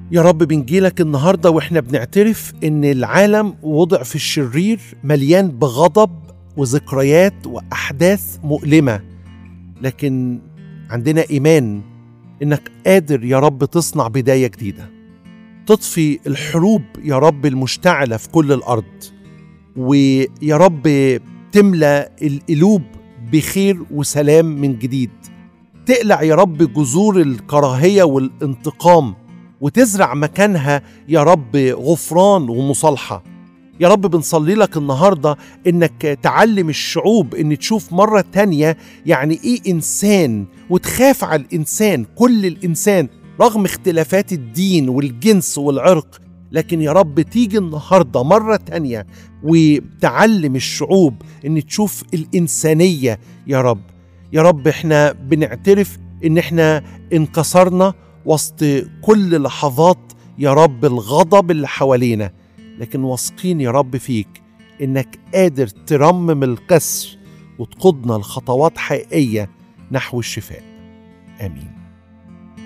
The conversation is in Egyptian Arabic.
يا رب بنجيلك النهاردة وإحنا بنعترف إن العالم وضع في الشرير مليان بغضب وذكريات وأحداث مؤلمة لكن عندنا إيمان إنك قادر يا رب تصنع بداية جديدة تطفي الحروب يا رب المشتعلة في كل الأرض ويا رب تملى القلوب بخير وسلام من جديد تقلع يا رب جذور الكراهية والانتقام وتزرع مكانها يا رب غفران ومصالحة يا رب بنصلي لك النهاردة إنك تعلم الشعوب إن تشوف مرة تانية يعني إيه إنسان وتخاف على الإنسان كل الإنسان رغم اختلافات الدين والجنس والعرق لكن يا رب تيجي النهاردة مرة تانية وتعلم الشعوب إن تشوف الإنسانية يا رب يا رب احنا بنعترف إن احنا انكسرنا وسط كل لحظات يا رب الغضب اللي حوالينا لكن واثقين يا رب فيك إنك قادر ترمم الكسر وتقودنا لخطوات حقيقية نحو الشفاء آمين